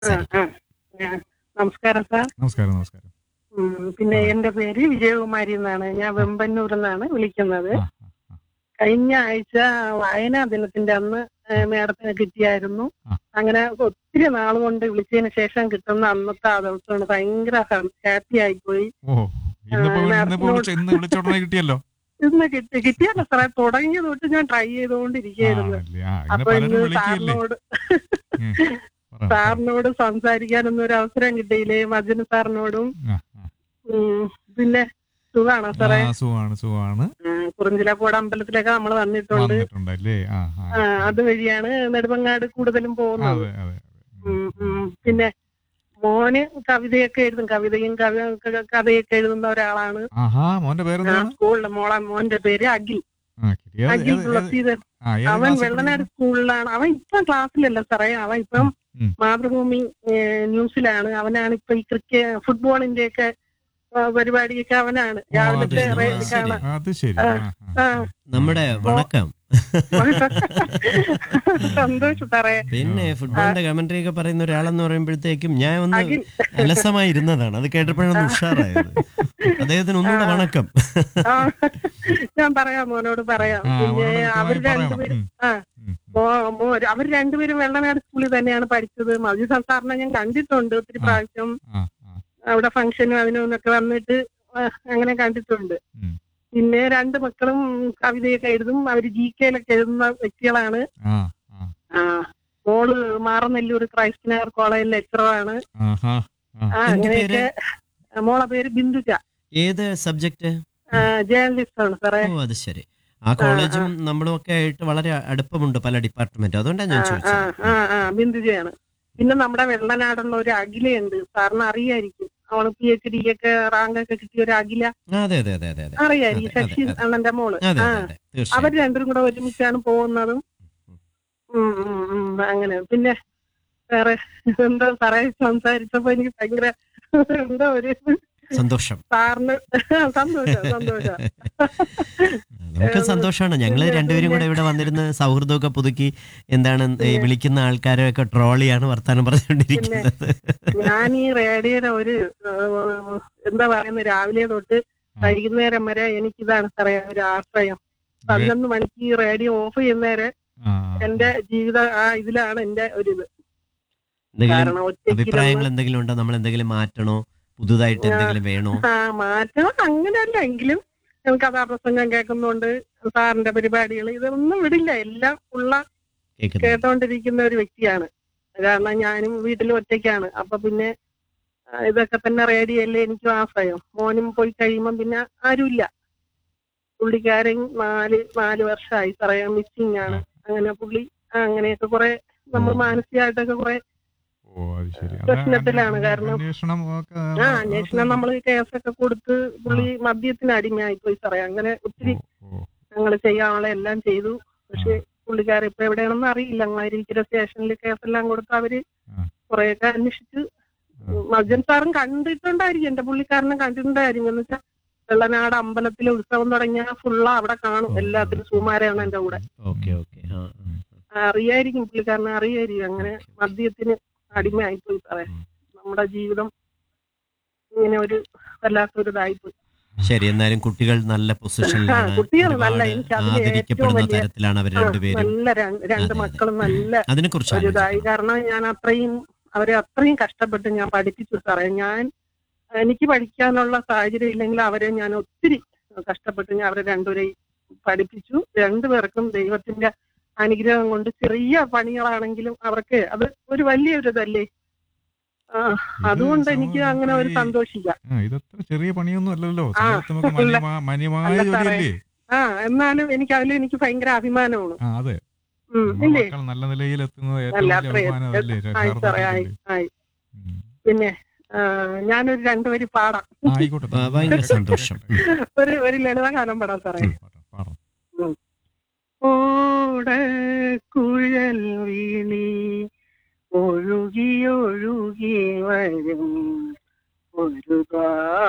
ശരി ആ, ആ. നമസ്കാരം സാർ നമസ്കാരം നമസ്കാരം ഉം, പിന്നെ എന്റെ പേര് വിജയകുമാരി എന്നാണ് ഞാൻ വെമ്പന്നൂരിൽ നിന്നാണ് വിളിക്കുന്നത് ആ, ആ, ആ. കഴിഞ്ഞ ആഴ്ച വായനാ ദിനത്തിന്റെ അന്ന് ഏ, മേഡത്തിന് കിട്ടിയായിരുന്നു ആ. അങ്ങനെ ഒത്തിരി നാൾ കൊണ്ട് വിളിച്ചതിന് ശേഷം കിട്ടുന്ന അന്നത്തെ ആ ദിവസമാണ് ഭയങ്കര ഹാപ്പി ആയിപ്പോയി ഓ ഇന്നിപ്പോ ആ, ഇന്നിപ്പോ മാഡത്തിനോട് വിളിച്ച ഇന്ന് വിളിച്ച ഉടനെ കിട്ടിയല്ലോ ഇന്ന് കിട്ടി കിട്ടിയല്ല സാറേ തുടങ്ങിയ തൊട്ട് ഞാൻ ട്രൈ ചെയ്തുകൊണ്ടിരിക്കുകയായിരുന്നു ആണല്ലേ? ആ, ഇങ്ങനെ അപ്പൊ പലരും ഇന്ന് വിളിക്കില്ലേ സാറിനോട് ഉം. പറ, പറ. സാറിനോട് സംസാരിക്കാനൊന്നും ഒരു അവസരം കിട്ടിയില്ലേ മജന് സാറിനോടും ആ, ആ. ഉം, പിന്നെ സുഖാണോ സാറേ ആ, സുഖമാണ് സുഖമാണ് കുറിഞ്ചിലക്കോട് അമ്പലത്തിലൊക്കെ നമ്മൾ വന്നിട്ടുണ്ട് വന്നിട്ടുണ്ടല്ലേ ആ ആ ആ, അതുവഴിയാണ് നെടുമങ്ങാട് കൂടുതലും പോകുന്നത് അതെ അതെ ഉം, ഉം. പിന്നെ മോന് കവിതയൊക്കെ എഴുതും കവിതയും കവി ക- കഥയൊക്കെ എഴുതുന്ന ഒരാളാണ് ആഹാ മോന്റെ ആ, പേരെന്താണ് സ്കൂളിലെ മോളെ മോന്റെ പേര് അഖിൽ ആ, കിട്ടി. ഏത്- അഖിൽ ഏത്- ഏത്- തുളസീധരൻ ആ, ഏത് അവൻ ക്ലാസ്സിൽ വെള്ളനാട് സ്കൂളിലാണ് അവൻ ഇപ്പം ക്ലാസ്സിലല്ല സാറേ അവൻ ഇപ്പം ഉം. മാതൃഭൂമി ഏ, ന്യൂസിലാണ് അവനാണ് ഇപ്പൊ ഈ ക്രിക്കറ്റ് ഫുട്ബോളിന്റെ ഒക്കെ പരിപാടിയൊക്കെ അവനാണ് ഓ, അത് രാവിലത്തെ ശരി. റേ- ആ, കാണാം പഠിക്കുന്നത്? അത് ശരി ആ, ആ, ആ. ആ നമ്മുടെ വണക്കം സന്തോഷം സാറേ പിന്നെ ഫുട്ബോളിന്റെ കമന്ററി ഒക്കെ പറയുന്ന ഒരാളെന്ന് പറയുമ്പോഴത്തേക്കും ഞാൻ ഒന്ന് അഖിൽ അലസമായി ഇരുന്നതാണ് അത് കേട്ടപ്പോഴാണ് ഉഷാറായത് അദ്ദേഹത്തിന് ഒന്നുകൂടെ വണക്കം ആ, ഞാൻ പറയാം മോനോട് പറയാം ആ, പിന്നെ അവനോട് അവർ കൃത്യമായി പറയണം. രണ്ടുപേരും ഉം, ആ ഉം, ഉം. മോ- മോ- അവർ രണ്ടുപേരും വെള്ളനാട് സ്കൂളിൽ തന്നെയാണ് പഠിച്ചത് മജീദ് സാറിനെ ഞാൻ കണ്ടിട്ടുണ്ട് ഒത്തിരി ആ. പ്രാവശ്യം ആ, ആ. അവിടെ ഫംഗ്ഷനും അതിനും ഒക്കെ വന്നിട്ട് ആ, അങ്ങനെ കണ്ടിട്ടുണ്ട് ഉം. പിന്നെ രണ്ട് മക്കളും കവിതയൊക്കെ എഴുതും അവര് ജി കെയിലൊക്കെ എഴുതുന്ന വ്യക്തികളാണ് ആ, ആ. ആ മോള് മാറനെല്ലൂർ ക്രൈസ്റ്റ് നഗർ കോളേജിൽ ലെക്ചറാണ് ആഹാ. ആ. ആ എന്ത് അങ്ങനെയൊക്കെ മോളെ പേര് ബിന്ദുജ ഏത് സബ്ജക്ട് ജേർണലിസ്റ്റ് ആണ് സാറേ ഓ അത് ശരി ആ കോളേജും നമ്മളും ഒക്കെ ആയിട്ട് വളരെ അടുപ്പമുണ്ട് പല ഡിപ്പാർട്ട്മെന്റ് അതുകൊണ്ടാണ് ഞാൻ ആ, ആ, ചോദിച്ചത് ആ, ആ, ബിന്ദുജയാണ് പിന്നെ നമ്മുടെ വെള്ളനാടുള്ള ഒരു അഖിലയുണ്ട് സാറിന് അറിയായിരിക്കും അവള് പി എച്ച് ഡി ഒക്കെ റാങ്ക് ഒക്കെ കിട്ടിയ ഒരു അഖില ആ, അതെ അതെ അതെ അതെ അതെ അറിയായിരിക്കും അതെ, അതെ, ശശി അതെ. അണ്ണന്റെ മോള് അതെ ആ അതെ അതെ തീർച്ചയായും അവർ രണ്ടും കൂടെ ഒരുമിച്ചാണ് പോകുന്നതും ഉം, ഉം, ഉം, അങ്ങനെ പിന്നെ വേറെ എന്താ സാറേ സംസാരിച്ചപ്പോ എനിക്ക് ഭയങ്കര എന്താ ഒരു സന്തോഷം സാറിന് സന്തോഷം സന്തോഷം നമുക്ക് സന്തോഷമാണ് ഞങ്ങള് പിന്നെ രണ്ടുപേരും കൂടെ ഇവിടെ വന്നിരുന്ന് സൗഹൃദമൊക്കെ പുതുക്കി എന്താണ് ഈ വിളിക്കുന്ന ആൾക്കാരെയൊക്കെ ട്രോളിയാണ് വർത്താനം പറഞ്ഞുകൊണ്ടിരിക്കുന്നത് ഞാൻ ഈ റേഡിയോയുടെ ഒരു ഏഹ്, എന്താ പറയുന്ന രാവിലെ തൊട്ട് വൈകുന്നേരം വരെ എനിക്കിതാണ് സാറേ ഒരു ആശ്രയം പതിനൊന്ന് മണിക്ക് ഈ റേഡിയോ ഓഫ് ചെയ്യുന്നേരെ ആ, എന്റെ ജീവിത ആ ഇതിലാണ് എന്റെ ഒരു ഇത് എന്തെങ്കിലും കാരണം അഭിപ്രായങ്ങൾ ഒറ്റയ്ക്ക് എന്തെങ്കിലും ഉണ്ടോ നമ്മൾ എന്തെങ്കിലും മാറ്റണോ പുതുതായിട്ട് എന്തെങ്കിലും വേണോ ആ മാറ്റം അങ്ങനെയല്ല എങ്കിലും ഞാൻ കഥാപ്രസംഗം കേൾക്കുന്നുണ്ട് സാറിന്റെ പരിപാടികൾ ഇതൊന്നും വിടില്ല എല്ലാം ഉള്ള കേൾക്കുന്നത് കേട്ടോണ്ടിരിക്കുന്ന ഒരു വ്യക്തിയാണ് കാരണം ഞാനും വീട്ടിൽ ഒറ്റയ്ക്കാണ് അപ്പൊ പിന്നെ ആ, ഇതൊക്കെ തന്നെ റേഡിയല്ലേ എനിക്കും ആശ്രയം മോനും പോയി കഴിയുമ്പം പിന്നെ ആരുമില്ല പുള്ളിക്കാരൻ നാല് നാല് വർഷമായി പറയാൻ മിസ്സിങ് ആണ് അങ്ങനെ പുള്ളി ആ, അങ്ങനെയൊക്കെ കുറെ നമ്മൾ മാനസികമായിട്ടൊക്കെ കുറെ ഓ അത് ശരി അത് പ്രശ്നത്തിലാണ് അന്വേ- കാരണം- അന്വേഷണം ഒക്കെ ആ അന്വേഷണം നമ്മൾ കേസൊക്കെ കൊടുത്ത് പുള്ളി മദ്യത്തിന് അടിമയായി പോയി സാറേ അങ്ങനെ ഒത്തിരി ഓ, ഓ. ഞങ്ങൾ ചെയ്യാനുള്ള എല്ലാം ചെയ്തു പക്ഷെ പുള്ളിക്കാരൻ ഇപ്പൊ എവിടെയാണെന്ന് അറിയില്ല അങ്ങാരിക്കര സ്റ്റേഷനിൽ കേസെല്ലാം കൊടുത്ത് അവര് ആ. കുറെയൊക്കെ അന്വേഷിച്ച് മജൻ സാറും കണ്ടിട്ടുണ്ടായിരിക്കും എന്റെ പുള്ളിക്കാരനെ കണ്ടിട്ടുണ്ടായിരിക്കും എന്ന് വെച്ചാൽ വെള്ളനാട് അമ്പലത്തിലെ ഉത്സവം തുടങ്ങിയ ഫുള്ള അവിടെ കാണും എല്ലാത്തിനും സുമാരാണ് എന്റെ കൂടെ ഓക്കെ ഓക്കെ അറിയായിരിക്കും പുള്ളിക്കാരനെ അറിയായിരിക്കും അങ്ങനെ മദ്യത്തിന് അടിമയായിപ്പോയി സാറേ ഉം. നമ്മുടെ ജീവിതം ഇങ്ങനെ ഒരു വല്ലാത്തൊരു ഇതായിപ്പോയി ശരി എന്നാലും കുട്ടികൾ നല്ല പൊസിഷനിലാണ് ആ, കുട്ടികൾ നല്ല, ഒരുപാട് എനിക്ക് അതിന് ആദരിക്കപ്പെടുന്ന ഏറ്റവും വലിയ- തരത്തിലാണ് അവർ ആ, രണ്ടുപേരും നല്ല രണ്ട് രണ്ട് അതെ, അതെ. മക്കളും നല്ല അതിനെ കുറിച്ച് ഒരു ഇതായി കാരണം ഞാൻ അത്രയും അവരെ അത്രയും കഷ്ടപ്പെട്ട് ഞാൻ പഠിപ്പിച്ചു സാറേ ഞാൻ എനിക്ക് പഠിക്കാനുള്ള സാഹചര്യം ഇല്ലെങ്കിൽ അവരെ ഞാൻ ഒത്തിരി കഷ്ടപ്പെട്ട് ഞാൻ അവരെ രണ്ടുപേരെയും പഠിപ്പിച്ചു രണ്ടുപേർക്കും ദൈവത്തിന്റെ അനുഗ്രഹം കൊണ്ട് ചെറിയ പണികളാണെങ്കിലും അവർക്ക് അത് ഒരു വലിയൊരു ഇതല്ലേ ആ അതുകൊണ്ട് എനിക്ക് അങ്ങനെ ഒരു സന്തോഷിക്കാം ആ, ഇതത്ര ചെറിയ പണിയൊന്നും അല്ലല്ലോ ആ, സമയത്ത് നമുക്ക് ഇല്ല. മാന്യമാ- മാന്യമായ അല്ല സാറേ. ജോലിയല്ലേ ആ എന്നാലും എനിക്ക് അതിൽ എനിക്ക് ഭയങ്കര അഭിമാനമാണ് ആ അതെ ഉം, നമ്മുടെ ഇല്ലേ മക്കൾ നല്ല നിലയിൽ എത്തുന്നത് ഏറ്റവും അല്ല വലിയ അത്രയും അഭിമാനം അതല്ലേ ആയി സാറേ ആയി ആയി പിന്നെ ആ, ഞാനൊരു രണ്ടുപേര് പാടാം ആയിക്കോട്ടെ ആ, ഭയങ്കര സന്തോഷം. ഒരു ഒരു ലളിതഗാനം പാടാം സാറേ പാടാം ഓട കുഴൽ വീണി ഒഴുകി ഒഴുകി വരും ഒരു